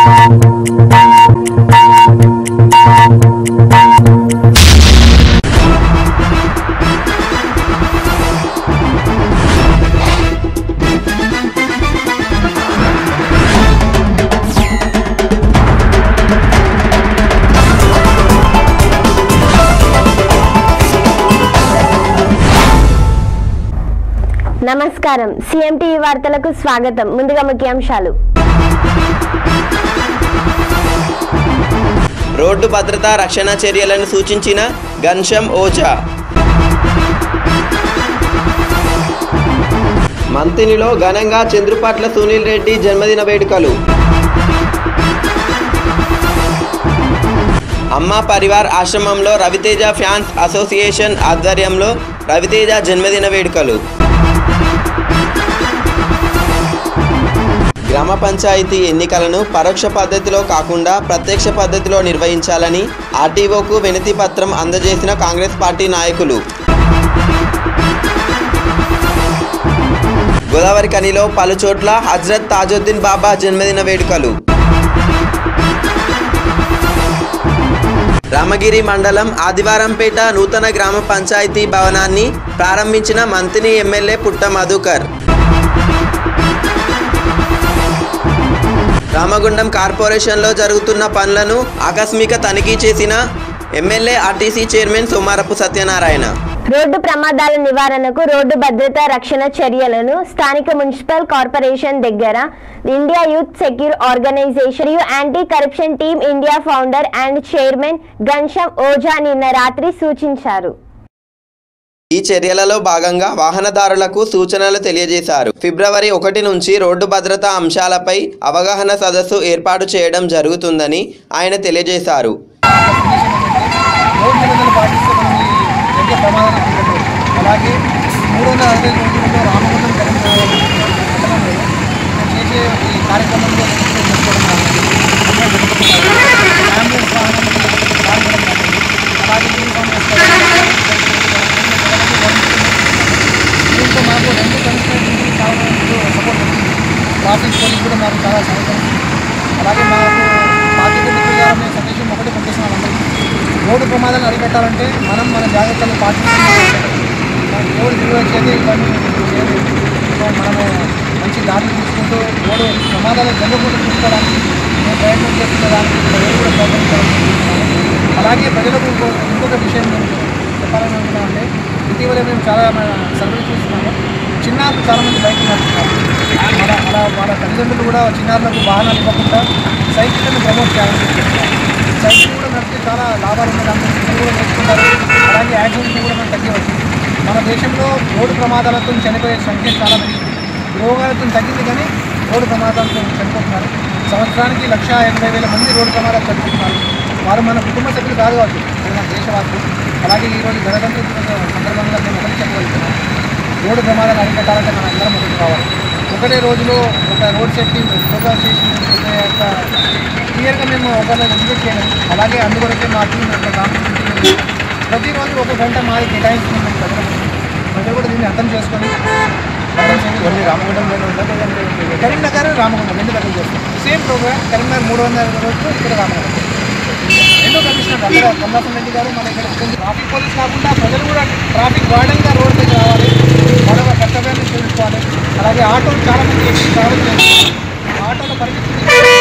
నమస్కారం సిఎంటీవీ వార్తలకు స్వాగతం ముందుగా ముఖ్యాంశాలు రోడ్డు భద్రతా రక్షణ చర్యలను సూచించిన గన్షం ఓజా మంతినిలో ఘనంగా చంద్రుపట్ల సునీల్ రెడ్డి జన్మదిన వేడుకలు అమ్మ పరివార్ ఆశ్రమంలో రవితేజ ఫ్యాన్స్ అసోసియేషన్ ఆధ్వర్యంలో రవితేజ జన్మదిన వేడుకలు గ్రామ పంచాయతీ ఎన్నికలను పరోక్ష పద్ధతిలో కాకుండా ప్రత్యక్ష పద్ధతిలో నిర్వహించాలని ఆర్టీఓకు వినతి పత్రం అందజేసిన కాంగ్రెస్ పార్టీ నాయకులు గోదావరి కనిలో పలు చోట్ల హజ్రత్ తాజుద్దీన్ బాబా జన్మదిన వేడుకలు రామగిరి మండలం ఆదివారంపేట నూతన గ్రామ పంచాయతీ భవనాన్ని ప్రారంభించిన మంత్రి ఎమ్మెల్యే పుట్ట మధుకర్ రామగుండం కార్పొరేషన్లో జరుగుతున్న పనులను ఆకస్మిక తనిఖీ చేసిన MLA RTC chairman Somarapu Satyanarayana road ప్రమాదాల నివారణకు రోడ్డు భద్రతా రక్షణ చర్యలను స్థానిక మున్సిపల్ కార్పొరేషన్ దగ్గర ఇండియా యూత్ సెక్యూర్ ఆర్గనైజేషన్ మరియు anti corruption team India founder and chairman Ghansham Ojha నిన్న రాత్రి సూచించారు ఈ చర్యలలో భాగంగా వాహనదారులకు సూచనలు తెలియజేశారు ఫిబ్రవరి ఒకటి నుంచి రోడ్డు భద్రతా అంశాలపై అవగాహన సదస్సు ఏర్పాటు చేయడం జరుగుతుందని ఆయన తెలియజేశారు రోడ్ నిబంధనలు పాటిస్తే మనం ఈ జరిగే ప్రమాదాలు తగ్గుతాయి. అలాగే మూడు వందల అరవై రోజులలో రామగుండం తెలంగాణ పట్టణంలో చేసే ఈ కార్యక్రమంలో రిజిస్టర్ చేసుకోవడం కానీ, అంబులెన్స్ వాహనం వాడడం కానీ, అలాగే యూనిఫామ్ వేసుకోవడం దీంతో మాకు రెండు కమిషనర్ కావడానికి సపోర్ట్ ఉంది ట్రాఫిక్ పోలీస్ కూడా మాకు చాలా సహకరిస్తుంది అలాగే మాకు బాధ్యత మిత్రులుగా మేము సందేశం ఒకటి పంపిస్తున్నాం అందరికీ రోడ్డు ప్రమాదాలను అరికట్టాలంటే మనం మన జాగ్రత్తలు పాటించాలి మనకి రోడ్డు దిగువ వచ్చేది ఇవన్నీ చేయలేదు సో మనము మంచి దారిని తీసుకుంటూ రోడ్డు ప్రమాదాలు జరగకుండా చూసుకోవడానికి మేము ప్రయత్నం చేస్తున్నదానికి ప్రజలు కూడా సహకరించాలని అలాగే ప్రజలకు ఇంకో ఇంకొక విషయం నేను చెప్పాలని అనుకున్నామంటే ఇటీవల మేము చాలా మన సర్వే చూస్తున్నాము చిన్నారులు చాలామంది బైక్ నడుపుతున్నారు అలా అలా వాళ్ళ తల్లిదండ్రులు కూడా చిన్నారులకు వాహనాలు ఇవ్వకుండా సైకిళ్ళను ప్రమోట్ చేయాలని చెప్తున్నారు సైకిల్ కూడా నడిపితే చాలా లాభాలు ఉన్నాయి దాంట్లో పిల్లలు కూడా నేర్చుకుంటారు అలాగే యాక్సిడెంట్లు కూడా మనం తగ్గివచ్చు మన దేశంలో రోడ్డు ప్రమాదాలతో చనిపోయే సంఖ్య చాలా పెరిగింది రోగాలతో తగ్గింది కానీ రోడ్డు ప్రమాదాలతో చనిపోతున్నారు సంవత్సరానికి లక్ష ఎనభై వేల మంది రోడ్డు ప్రమాదాలు చనిపోతున్నారు వారు మన కుటుంబ సభ్యులు కాదు కావచ్చు అది మన దేశవాసులు అలాగే ఈరోజు గణతంత్ర దినోత్సవం సందర్భంగా మేము ఒకటి చెప్పగలుగుతున్నాం రోడ్డు ప్రమాదాలు అరికట్టాలంటే మన అందరం ఒకటి కావాలి ఒకటే రోజులో ఒక రోడ్ సేఫ్టీ ప్రోగ్రామ్ చేసి ఒక యొక్క క్లియర్గా మేము ఒకరిని విజిట్ చేయడం అలాగే అందుకొరకే మా టీం యొక్క కాంపిటీషన్ ప్రతిరోజు ఒక గంట మాది కేటాయిస్తున్నాం మేము ప్రజలకు ప్రజలు కూడా దీన్ని అర్థం చేసుకొని అర్థం చేసుకొని రామగుండంలో ఉందా లేదంటే కరీంనగర్ రామగుండం రెండు దగ్గర చేస్తాం సేమ్ ప్రోగ్రామ్ కరీంనగర్ మూడు వందల అరవై రోజులు ఇక్కడ రామగుండం రెండో కమిషనర్ అక్కడ కమలాసన్ రెడ్డి గారు మన ఇక్కడ ఉంటుంది. ట్రాఫిక్ పోలీస్ కాకుండా ప్రజలు కూడా ట్రాఫిక్ వార్డెన్గా రోడ్ దగ్గర రావాలి వాళ్ళ కర్తవ్యాన్ని తెలుసుకోవాలి అలాగే ఆటోలు చాలా మంది ఎక్కువ ట్రావెల్ చేస్తారు ఆటోల పరిస్థితి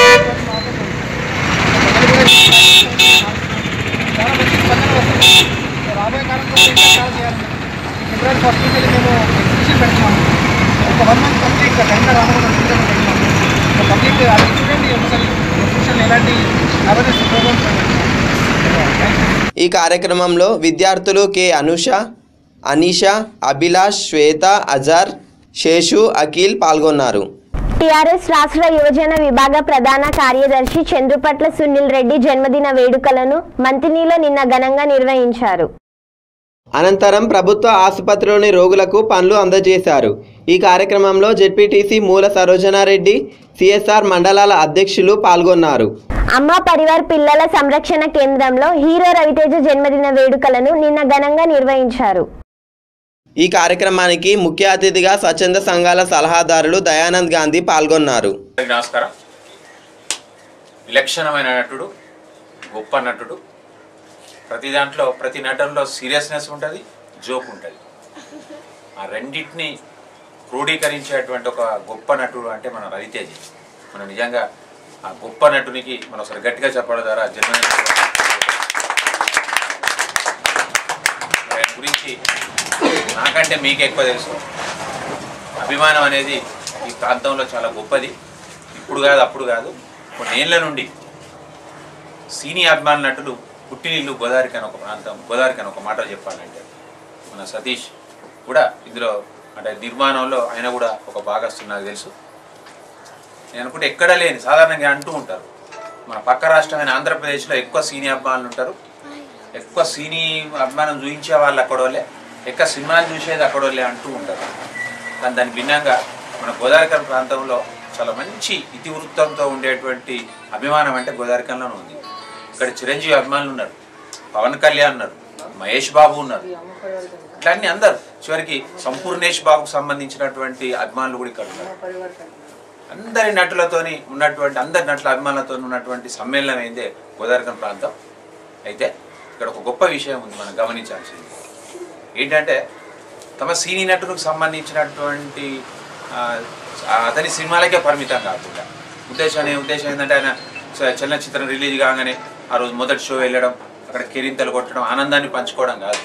ప్రజలు కూడా చాలా మంచి స్పందన వస్తుంది సో రాబోయే కాలంలో ఇంకా చాలా చేయాలి ఫిబ్రవరి ఫస్ట్ నుంచి మేము ఎగ్జిబిషన్ పెడుతున్నాము ఒక వన్ మంత్ కంప్లీట్ టైంలో రామగుండం ఎగ్జిబిషన్ పెడుతున్నాము సో కంప్లీట్ అది చూడండి ఒకసారి ఎగ్జిబిషన్ ఎలాంటి అవేర్నెస్ ప్రోగ్రామ్స్ థ్యాంక్ యూ ఈ కార్యక్రమంలో విద్యార్థులు కె అనుష అనీష అభిలాష్ శ్వేత అజార్ శేషు అఖిల్ పాల్గొన్నారు టిఆర్ఎస్ రాష్ట్ర యువజన విభాగ ప్రధాన కార్యదర్శి చంద్రుపట్ల సునీల్ రెడ్డి జన్మదిన వేడుకలను మంతినిలో నిన్న ఘనంగా నిర్వహించారు అనంతరం ప్రభుత్వ ఆసుపత్రిలోని రోగులకు పనులు అందజేశారు ఈ కార్యక్రమంలో జెడ్పీటీసీ మూల సరోజనారెడ్డి సిఎస్ఆర్ మండలాల అధ్యక్షులు పాల్గొన్నారు అమ్మ పరివార్ పిల్లల సంరక్షణ కేంద్రంలో హీరో రవితేజ జన్మదిన వేడుకలను నిన్న ఘనంగా నిర్వహించారు ఈ కార్యక్రమానికి ముఖ్య అతిథిగా స్వచ్ఛంద సంఘాల సలహాదారులు దయానంద్ గాంధీ పాల్గొన్నారు అందరికీ నమస్కారం విలక్షణమైన నటుడు గొప్ప నటుడు ప్రతి దాంట్లో ప్రతి నటనలో సీరియస్నెస్ ఉంటుంది జోక్ ఉంటుంది ఆ రెండింటిని క్రోడీకరించేటువంటి ఒక గొప్ప నటుడు అంటే మన రవితేజ మనం నిజంగా ఆ గొప్ప నటునికి మనం ఒకసారి గట్టిగా చెప్పడం ద్వారా జన్మదిన ఆయన గురించి నాకంటే మీకు ఎక్కువ తెలుసు అభిమానం అనేది ఈ ప్రాంతంలో చాలా గొప్పది ఇప్పుడు కాదు అప్పుడు కాదు కొన్నేళ్ల నుండి సీని అభిమాన నటుడు పుట్టినిల్లు గోదావరికి అని ఒక ప్రాంతం గోదావరికి అని ఒక మాట చెప్పాలంటే మన సతీష్ కూడా ఇందులో అంటే నిర్మాణంలో ఆయన కూడా ఒక భాగస్థుడు నాకు తెలుసు నేను అనుకుంటే ఎక్కడ లేని సాధారణంగా అంటూ ఉంటారు మన పక్క రాష్ట్రమైన ఆంధ్రప్రదేశ్లో ఎక్కువ సీని అభిమానులు ఉంటారు ఎక్కువ సీని అభిమానం చూపించే వాళ్ళు అక్కడోళ్ళే ఎక్కువ సినిమాలు చూసేది అక్కడోళ్ళే అంటూ ఉంటారు కానీ దాని భిన్నంగా మన గోదావరికరం ప్రాంతంలో చాలా మంచి ఇతివృత్తంతో ఉండేటువంటి అభిమానం అంటే గోదావరికంలోనే ఉంది ఇక్కడ చిరంజీవి అభిమానులు ఉన్నారు పవన్ కళ్యాణ్ ఉన్నారు మహేష్ బాబు ఉన్నారు ఇట్లా అన్ని అందరు చివరికి సంపూర్ణేష్ బాబుకు సంబంధించినటువంటి అభిమానులు కూడా ఇక్కడ ఉన్నారు అందరి నటులతోని ఉన్నటువంటి అందరి నటుల అభిమానులతో ఉన్నటువంటి సమ్మేళనం అయిందే గోదావరికం ప్రాంతం అయితే ఇక్కడ ఒక గొప్ప విషయం ఉంది మనం గమనించాల్సింది ఏంటంటే తమ సీని నటులకు సంబంధించినటువంటి ఆ, ఆ అతని సినిమాలకే పరిమితం కాకుండా ఉద్దేశం ఏ- ఉద్దేశం ఏంటంటే ఆయన చ- చలనచిత్రం రిలీజ్ కాగానే ఆ రోజు మొదటి షో వెళ్ళడం అక్కడ కెరింతలు కొట్టడం ఆనందాన్ని పంచుకోవడం కాదు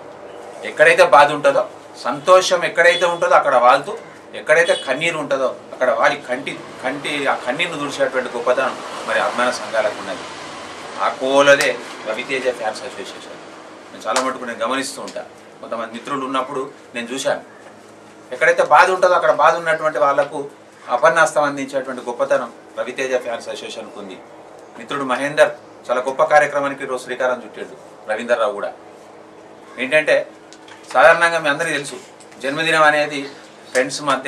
ఎక్కడైతే బాధ ఉంటుందో సంతోషం ఎక్కడైతే ఉంటుందో అక్కడ వాళ్తూ ఎక్కడైతే కన్నీరు ఉంటుందో అక్కడ వారి కంటి కంటి ఆ కన్నీరును తుడిచేటువంటి గొప్పతనం మరి అభిమాన సంఘాలకు ఉన్నది ఆ కోలదే రవితేజ ఫ్యాన్స్ అసోసియేషన్ నేను చాలా మటుకు నేను గమనిస్తూ ఉంటా కొంతమంది మిత్రులు ఉన్నప్పుడు నేను చూశాను ఎక్కడైతే బాధ ఉంటుందో అక్కడ బాధ ఉన్నటువంటి వాళ్లకు అపన్నాస్తం అందించేటువంటి గొప్పతనం రవితేజ ఫ్యాన్స్ అసోసియేషన్కు ఉంది మిత్రుడు మహేందర్ చాలా గొప్ప కార్యక్రమానికి ఈరోజు శ్రీకారం చుట్టాడు రవీందర్ రావు కూడా ఏంటంటే సాధారణంగా మీ అందరికీ తెలుసు జన్మదినం అనేది ఫ్రెండ్స్ మధ్య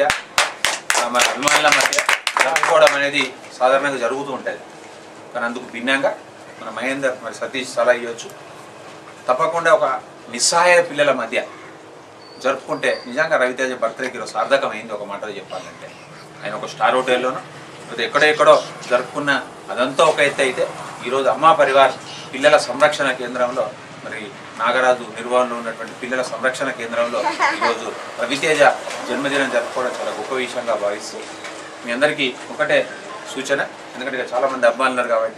ఆ, మన అభిమానుల మధ్య జరుపుకోవడం అనేది సాధారణంగా జరుగుతూ ఉంటుంది కానీ అందుకు భిన్నంగా మన మహేందర్ మరి సతీష్ సలహా ఇవ్వచ్చు తప్పకుండా ఒక నిస్సహాయ పిల్లల మధ్య జరుపుకుంటే నిజంగా రవితేజ బర్త్డేకి ఈరోజు సార్థకమైంది ఒక మాటలో చెప్పాలంటే ఆయన ఒక స్టార్ హోటల్లోనో లేదా ఎక్కడో ఎక్కడో జరుపుకున్న అదంతా ఒక ఎత్తు అయితే ఈరోజు అమ్మా పరివార్ పిల్లల సంరక్షణ కేంద్రంలో మరి నాగరాజు నిర్వహణలో ఉన్నటువంటి పిల్లల సంరక్షణ కేంద్రంలో ఈరోజు రవితేజ జన్మదినం జరుపుకోవడం చాలా గొప్ప విషయంగా భావిస్తూ మీ అందరికీ ఒకటే సూచన ఎందుకంటే ఇక చాలామంది అభిమానులు ఉన్నారు కాబట్టి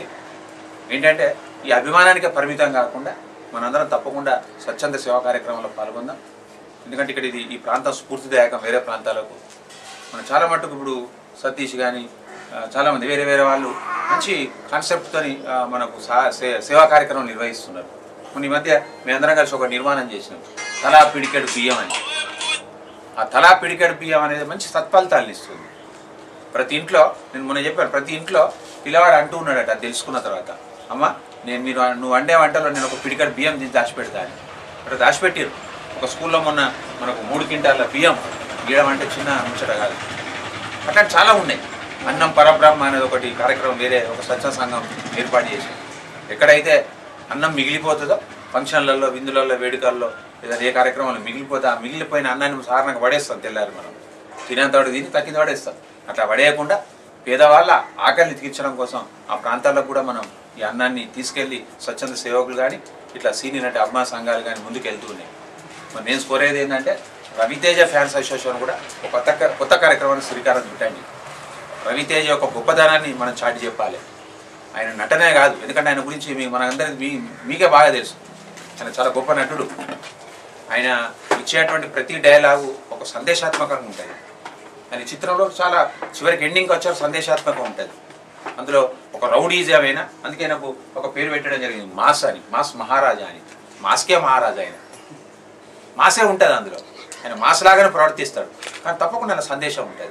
ఏంటంటే ఈ అభిమానానికి పరిమితం కాకుండా మనందరం తప్పకుండా స్వచ్ఛంద సేవా కార్యక్రమంలో పాల్గొందాం ఎందుకంటే ఇక్కడ ఇది ఈ ప్రాంతం స్ఫూర్తిదాయకం వేరే ప్రాంతాలకు మనం చాలా మట్టుకు ఇప్పుడు సతీష్ కానీ చాలామంది వేరే వేరే వాళ్ళు మంచి కాన్సెప్ట్తోని మనకు సా- సే- సేవా కార్యక్రమం నిర్వహిస్తున్నారు మొన్న ఈ మధ్య మేమందరం కలిసి ఒక నిర్మాణం చేసినాం తలా పిడికెడు బియ్యం అని ఆ తలా పిడికెడు బియ్యం అనేది మంచి సత్ఫలితాలను ఇస్తుంది ప్రతి ఇంట్లో నేను మొన్న చెప్పాను ప్రతి ఇంట్లో పిల్లవాడు అంటూ ఉన్నాడట అది తెలుసుకున్న తర్వాత అమ్మ నేను మీరు నువ్వు వండే వంటలో నేను ఒక పిడికడ బియ్యం తీసి దాచిపెడతా అని అక్కడ దాచిపెట్టారు ఒక స్కూల్లో మొన్న మనకు మూడు క్వింటాల బియ్యం గీయడం అంటే చిన్న ముచ్చట కాదు అట్లాంటి చాలా ఉన్నాయి అన్నం పరబ్రహ్మ అనేది ఒకటి కార్యక్రమం వేరే ఒక స్వచ్ఛ సంఘం ఏర్పాటు చేసి ఎక్కడైతే అన్నం మిగిలిపోతుందో ఫంక్షన్లలో విందులలో వేడుకల్లో లేదా ఏ కార్యక్రమంలో మిగిలిపోతే ఆ మిగిలిపోయిన అన్నాన్ని సాధారణంగా పడేస్తాం తెల్లారి మనం తినేంతవాడు తిని తక్కింది పడేస్తాం అట్లా పడేయకుండా పేదవాళ్ళ ఆకలిని తీర్చడం కోసం ఆ ప్రాంతాలకు కూడా మనం ఈ అన్నాన్ని తీసుకెళ్ళి స్వచ్ఛంద సేవకులు కానీ ఇట్లా సీనియర్ అంటే అమ్మా సంఘాలు కానీ ముందుకు వెళ్తూ ఉన్నాయి మరి నేను కోరేది ఏంటంటే రవితేజ ఫ్యాన్స్ అసోసియేషన్ కూడా ఒక కొత్త క- కొత్త కార్యక్రమాన్ని శ్రీకారం చుట్టండి రవితేజ యొక్క గొప్పతనాన్ని మనం చాటి చెప్పాలి ఆయన నటనే కాదు ఎందుకంటే ఆయన గురించి మీ మనందరికి మీ మీకే బాగా తెలుసు ఆయన చాలా గొప్ప నటుడు ఆయన ఇచ్చేటువంటి ప్రతి డైలాగు ఒక సందేశాత్మకంగా ఉంటుంది ఆయన చిత్రంలో చాలా చివరికి ఎండింగ్ వచ్చారు సందేశాత్మకం ఉంటుంది అందులో ఒక రౌడీజం అయినా అందుకే నాకు ఒక పేరు పెట్టడం జరిగింది మాస్ అని మాస్ మహారాజా అని మాస్కే మహారాజా ఆయన మాసే ఉంటుంది అందులో ఆయన మాస్ లాగానే ప్రవర్తిస్తాడు కానీ తప్పకుండా ఆయన సందేశం ఉంటుంది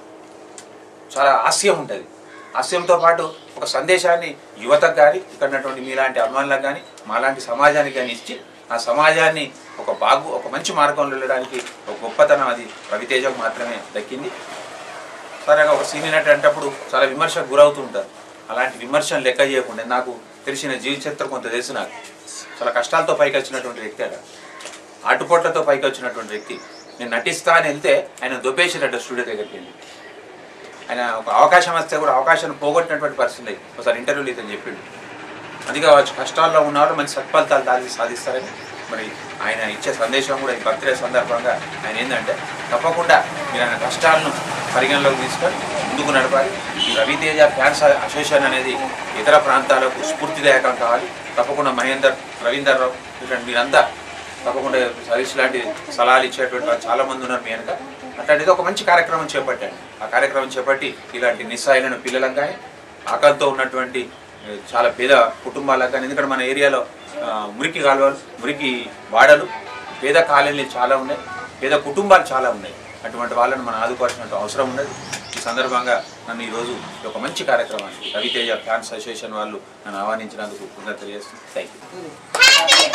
చాలా హాస్యం ఉంటుంది హాస్యంతో పాటు ఒక సందేశాన్ని యువతకు కానీ ఇక్కడ ఉన్నటువంటి మీలాంటి అభిమానులకు కానీ మాలాంటి సమాజానికి కానీ ఇచ్చి ఆ సమాజాన్ని ఒక బాగు ఒక మంచి మార్గంలో వెళ్ళడానికి ఒక గొప్పతనం అది రవితేజకు మాత్రమే దక్కింది సరేగా ఒక సీనియర్ నటి అంటప్పుడు చాలా విమర్శకు గురవుతూ ఉంటారు అలాంటి విమర్శను లెక్క చేయకుండా నాకు తెలిసిన జీవిత చరిత్ర కొంత తెలుసు నాకు చాలా కష్టాలతో పైకి వచ్చినటువంటి వ్యక్తి అక్కడ ఆటుపోట్లతో పైకి వచ్చినటువంటి వ్యక్తి నేను నటిస్తా అని వెళ్తే ఆయన దొబ్బేసినట్టు స్టూడియో దగ్గరికి వెళ్ళి ఆయన ఒక అవకాశం వస్తే కూడా అవకాశాన్ని పోగొట్టినటువంటి పరిస్థితి ఒకసారి ఇంటర్వ్యూలు ఇతను చెప్పిండు అందుకే వాళ్ళు కష్టాల్లో ఉన్నవాళ్ళు మంచి సత్ఫలితాలు దాచి సాధిస్తారని మరి ఆయన ఇచ్చే సందేశం కూడా ఈ బర్త్డే సందర్భంగా ఆయన ఏంటంటే తప్పకుండా మీరు ఆయన కష్టాలను పరిగణలోకి తీసుకొని ముందుకు నడపాలి ఈ రవితేజ ఫ్యాన్స్ అసోసియేషన్ అనేది ఇతర ప్రాంతాలకు స్ఫూర్తిదాయకం కావాలి తప్పకుండా మహేందర్ రవీందర్ రావు ఇట్లాంటి మీరంతా తప్పకుండా సర్వీస్ లాంటి సలహాలు ఇచ్చేటువంటి వాళ్ళు చాలా మంది ఉన్నారు మీ వెనక అట్లాంటిది ఒక మంచి కార్యక్రమం చేపట్టాను ఆ కార్యక్రమం చేపట్టి ఇలాంటి నిస్సాయిలను పిల్లలకు కానీ ఆకలితో ఉన్నటువంటి ఏ, చాలా పేద కుటుంబాలకు కానీ ఎందుకంటే మన ఏరియాలో ఆ, మురికి కాలువలు మురికి వాడలు పేద కాలనీలు చాలా ఉన్నాయి పేద కుటుంబాలు చాలా ఉన్నాయి అటువంటి వాళ్ళని మనం ఆదుకోవాల్సిన అవసరం ఉన్నది ఈ సందర్భంగా నన్ను ఈరోజు ఈ ఒక మంచి కార్యక్రమాన్ని రవితేజ ఫ్యాన్స్ అసోసియేషన్ వాళ్ళు నన్ను ఆహ్వానించినందుకు కృతజ్ఞత తెలియజేస్తుంది థ్యాంక్ యూ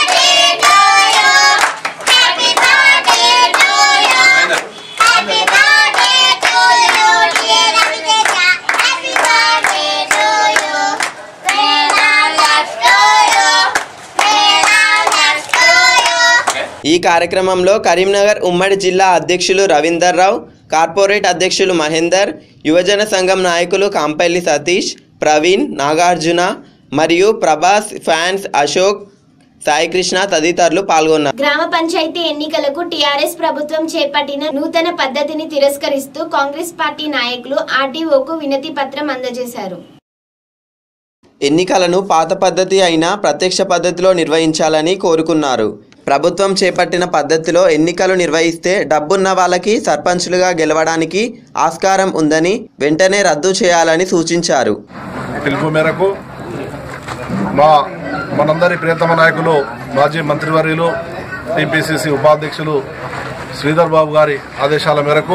ఈ కార్యక్రమంలో కరీంనగర్ ఉమ్మడి జిల్లా అధ్యక్షులు రవీందర్ రావు కార్పొరేట్ అధ్యక్షులు మహేందర్ యువజన సంఘం నాయకులు కాంపల్లి సతీష్ ప్రవీణ్ నాగార్జున మరియు ప్రభాస్ ఫ్యాన్స్ అశోక్ సాయికృష్ణ తదితరులు పాల్గొన్నారు గ్రామ పంచాయతీ ఎన్నికలకు టీఆర్ఎస్ ప్రభుత్వం చేపట్టిన నూతన పద్ధతిని తిరస్కరిస్తూ కాంగ్రెస్ పార్టీ నాయకులు ఆర్డీఓకు వినతి పత్రం అందజేశారు ఎన్నికలను పాత పద్ధతి అయిన ప్రత్యక్ష పద్ధతిలో నిర్వహించాలని కోరుకున్నారు ప్రభుత్వం చేపట్టిన పద్ధతిలో ఎన్నికలు నిర్వహిస్తే డబ్బున్న వాళ్ళకి సర్పంచులుగా గెలవడానికి ఆస్కారం ఉందని వెంటనే రద్దు చేయాలని సూచించారు పిలుపు మేరకు మా మనందరి ప్రియతమ నాయకులు మాజీ మంత్రివర్యులు టీపీసీసీ ఉపాధ్యక్షులు శ్రీధర్ బాబు గారి ఆదేశాల మేరకు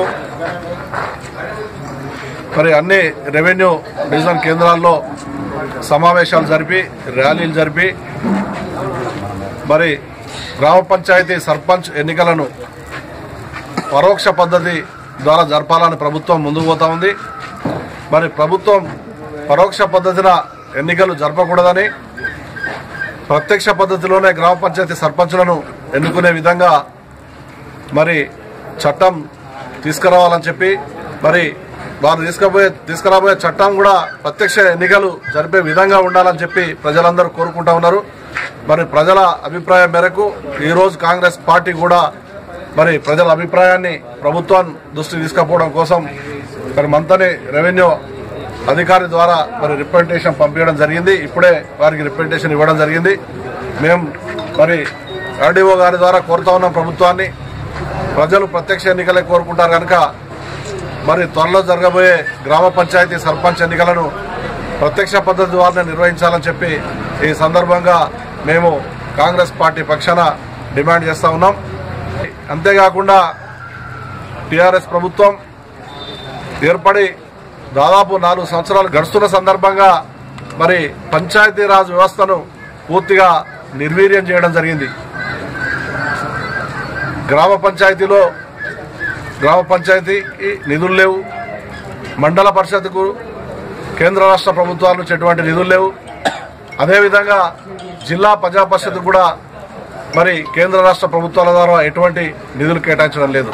మరి అన్ని రెవెన్యూ డివిజన్ కేంద్రాల్లో సమావేశాలు జరిపి ర్యాలీలు జరిపి మరి గ్రామ పంచాయతీ సర్పంచ్ ఎన్నికలను పరోక్ష పద్ధతి ద్వారా జరపాలని ప్రభుత్వం ముందుకు పోతా ఉంది మరి ప్రభుత్వం పరోక్ష పద్ధతిన ఎన్నికలు జరపకూడదని ప్రత్యక్ష పద్ధతిలోనే గ్రామ పంచాయతీ సర్పంచులను ఎన్నుకునే విధంగా మరి చట్టం తీసుకురావాలని చెప్పి మరి వారు తీసుకుపోయే తీసుకురాబోయే చట్టం కూడా ప్రత్యక్ష ఎన్నికలు జరిపే విధంగా ఉండాలని చెప్పి ప్రజలందరూ కోరుకుంటా ఉన్నారు మరి ప్రజల అభిప్రాయం మేరకు ఈరోజు కాంగ్రెస్ పార్టీ కూడా మరి ప్రజల అభిప్రాయాన్ని ప్రభుత్వం దృష్టికి తీసుకుపోవడం కోసం మరి మంతని రెవెన్యూ అధికారి ద్వారా మరి రిప్రజెంటేషన్ పంపించడం జరిగింది ఇప్పుడే వారికి రిప్రజెంటేషన్ ఇవ్వడం జరిగింది మేము మరి ఆర్డీఓ గారి ద్వారా కోరుతా ఉన్నాం ప్రభుత్వాన్ని ప్రజలు ప్రత్యక్ష ఎన్నికలే కోరుకుంటారు కనుక మరి త్వరలో జరగబోయే గ్రామ పంచాయతీ సర్పంచ్ ఎన్నికలను ప్రత్యక్ష పద్ధతి ద్వారా నిర్వహించాలని చెప్పి ఈ సందర్భంగా మేము కాంగ్రెస్ పార్టీ పక్షాన డిమాండ్ చేస్తా ఉన్నాం అంతేకాకుండా టీఆర్ఎస్ ప్రభుత్వం ఏర్పడి దాదాపు నాలుగు సంవత్సరాలు గడుస్తున్న సందర్భంగా మరి పంచాయతీరాజ్ వ్యవస్థను పూర్తిగా నిర్వీర్యం చేయడం జరిగింది గ్రామ పంచాయతీలో గ్రామ పంచాయతీకి నిధులు లేవు మండల పరిషత్కు కేంద్ర రాష్ట్ర ప్రభుత్వాల నుంచి ఎటువంటి నిధులు లేవు అదేవిధంగా జిల్లా ప్రజా పరిషత్ కూడా మరి కేంద్ర రాష్ట్ర ప్రభుత్వాల ద్వారా ఎటువంటి నిధులు కేటాయించడం లేదు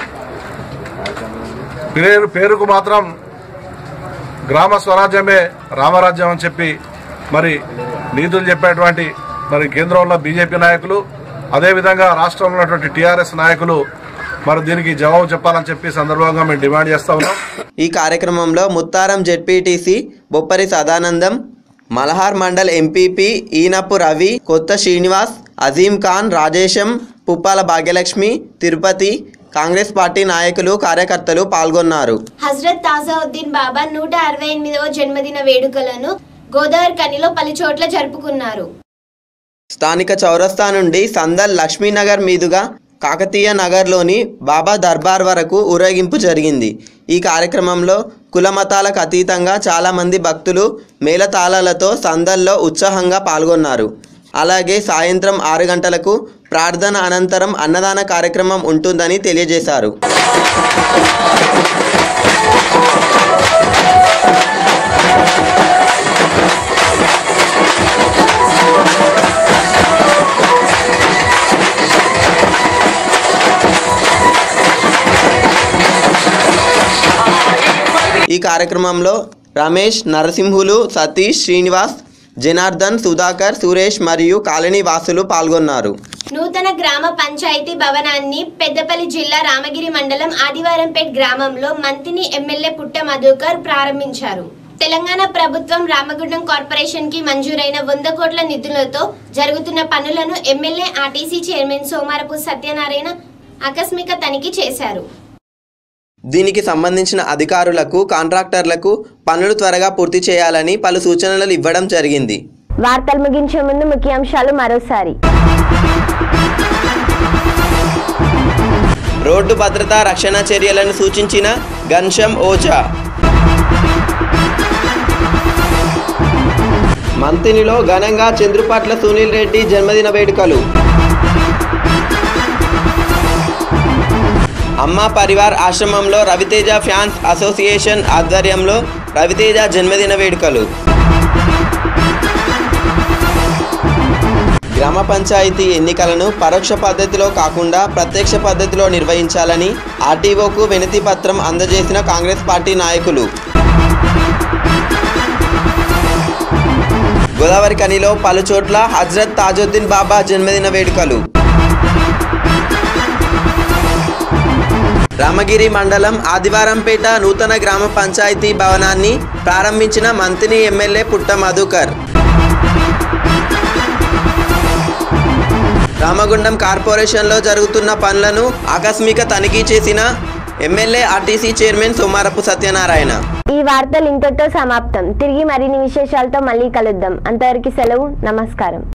పేరు పేరుకు మాత్రం గ్రామ స్వరాజ్యమే రామరాజ్యం అని చెప్పి మరి నీతులు చెప్పేటువంటి మరి కేంద్రంలో బీజేపీ నాయకులు అదేవిధంగా రాష్ట్రంలో ఉన్నటువంటి టీఆర్ఎస్ నాయకులు మరి దీనికి జవాబు చెప్పాలని చెప్పి ఈ సందర్భంగా మేము డిమాండ్ చేస్తా ఉన్నాం ఈ కార్యక్రమంలో Muttaram ZPTC Boppari Sadanandam Malhar Mandal MPP Eenapu Ravi Kotha Srinivas Azeem Khan Rajesham Puppala Bhagyalakshmi Tirupati Congress party నాయకులు కార్యకర్తలు పాల్గొన్నారు హజరత్ తాజావుద్దీన్ బాబా నూట అరవై ఎనిమిదవ జన్మదిన వేడుకలను గోదావరి కనిలో పలు చోట్ల జరుపుకున్నారు స్థానిక చౌరస్తా నుండి సందల్ లక్ష్మీనగర్ మీదుగా కాకతీయ నగర్లోని బాబా దర్బార్ వరకు ఊరేగింపు జరిగింది ఈ కార్యక్రమంలో కుల మతాలకు అతీతంగా చాలామంది భక్తులు మేళతాళాలతో సందల్లో ఉత్సాహంగా పాల్గొన్నారు అలాగే సాయంత్రం ఆరు గంటలకు ప్రార్థన అనంతరం అన్నదాన కార్యక్రమం ఉంటుందని తెలియజేశారు ఈ కార్యక్రమంలో రమేష్ నరసింహులు సతీష్ శ్రీనివాస్ జనార్దన్ సుధాకర్ సురేష్ మరియు కాలనీ వాసులు పాల్గొన్నారు నూతన గ్రామ పంచాయతీ భవనాన్ని పెద్దపల్లి జిల్లా రామగిరి మండలం ఆదివారంపేట్ గ్రామంలో మంతిని ఎమ్మెల్యే పుట్ట మధుకర్ ప్రారంభించారు తెలంగాణ ప్రభుత్వం రామగుండం కార్పొరేషన్ కి మంజూరైన వంద కోట్ల నిధులతో జరుగుతున్న పనులను MLA RTC chairman Somarapu Satyanarayana ఆకస్మిక తనిఖీ చేశారు దీనికి సంబంధించిన అధికారులకు కాంట్రాక్టర్లకు పనులు త్వరగా పూర్తి చేయాలని పలు సూచనలు ఇవ్వడం జరిగింది వార్తలు ముగించే ముందు ముఖ్యాంశాలు మరోసారి రోడ్డు భద్రతా రక్షణ చర్యలను సూచించిన గన్షం ఓజా మంతినిలో ఘనంగా చంద్రుపట్ల సునీల్ రెడ్డి జన్మదిన వేడుకలు అమ్మ పరివార్ ఆశ్రమంలో రవితేజ ఫ్యాన్స్ అసోసియేషన్ ఆధ్వర్యంలో రవితేజ జన్మదిన వేడుకలు గ్రామ పంచాయతీ ఎన్నికలను పరోక్ష పద్ధతిలో కాకుండా ప్రత్యక్ష పద్ధతిలో నిర్వహించాలని ఆర్టీఓకు వినతి పత్రం అందజేసిన కాంగ్రెస్ పార్టీ నాయకులు గోదావరి కనిలో పలుచోట్ల హజ్రత్ తాజుద్దీన్ బాబా జన్మదిన వేడుకలు రామగిరి మండలం ఆదివారంపేట నూతన గ్రామ పంచాయతీ భవనాన్ని ప్రారంభించిన మంత్రి ఎమ్మెల్యే పుట్ట మధుకర్ రామగుండం కార్పొరేషన్లో జరుగుతున్న పనులను ఆకస్మిక తనిఖీ చేసిన MLA RTC chairman Somarapu Satyanarayana ఈ వార్తలు ఇంతటితో సమాప్తం తిరిగి మరిన్ని విశేషాలతో మళ్ళీ కలుద్దాం అంతవరకు సెలవు నమస్కారం